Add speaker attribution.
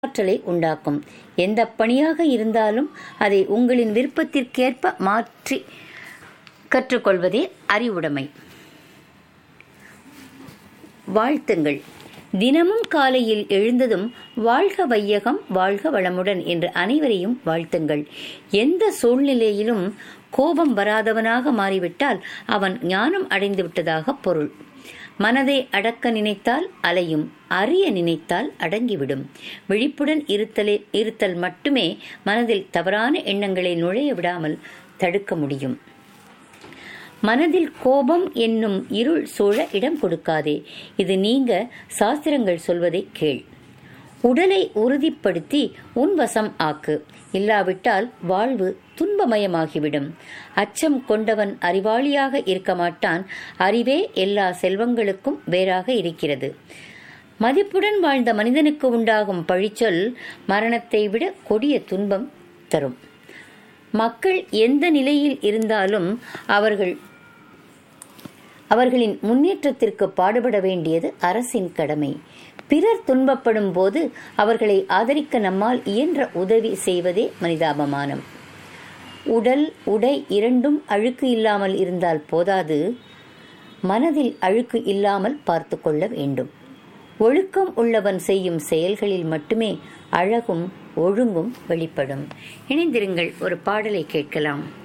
Speaker 1: ஆற்றலை உண்டாக்கும் எந்த பணியாக இருந்தாலும் அதை உங்களின் விருப்பத்திற்கேற்ப மாற்றி கற்றுக்கொள்வதே அறிவுடைமை வாழ்த்துங்கள் தினமும் காலையில் எழுந்ததும் வாழ்க வையகம் வாழ்க வளமுடன் என்று அனைவரையும் வாழ்த்துங்கள் எந்த சூழ்நிலையிலும் கோபம் வராதவனாக மாறிவிட்டால் அவன் ஞானம் அடைந்து விட்டதாக பொருள் மனதை அடக்க நினைத்தால் அலையும் அறிய நினைத்தால் அடங்கிவிடும் விழிப்புடன் இருத்தலே இருத்தல் மட்டுமே மனதில் தவறான எண்ணங்களை நுழைய விடாமல் தடுக்க முடியும் மனதில் கோபம் என்னும் இருள் சூழ இடம் கொடுக்காதே இது நீங்க சாஸ்திரங்கள் சொல்வதை கேள் உடலை உறுதிப்படுத்தி உன் வசம் ஆக்கு இல்லாவிட்டால் வாழ்வு துன்பமயமாகிவிடும் அச்சம் கொண்டவன் அறிவாளியாக இருக்க மாட்டான் அறிவே எல்லா செல்வங்களுக்கும் வேறாக இருக்கிறது மதிப்புடன் வாழ்ந்த மனிதனுக்கு உண்டாகும் பழிச்சொல் மரணத்தை விட கொடிய துன்பம் தரும் மக்கள் எந்த நிலையில் இருந்தாலும் அவர்கள் அவர்களின் முன்னேற்றத்திற்கு பாடுபட வேண்டியது அரசின் கடமை பிறர் துன்பப்படும் போது அவர்களை ஆதரிக்க நம்மால் இயன்ற உதவி செய்வதே மனிதாபமானம் உடல் உடை இரண்டும் அழுக்கு இல்லாமல் இருந்தால் போதாது மனதில் அழுக்கு இல்லாமல் பார்த்து கொள்ள வேண்டும் ஒழுக்கம் உள்ளவன் செய்யும் செயல்களில் மட்டுமே அழகும் ஒழுங்கும் வெளிப்படும் இணைந்திருங்கள் ஒரு பாடலை கேட்கலாம்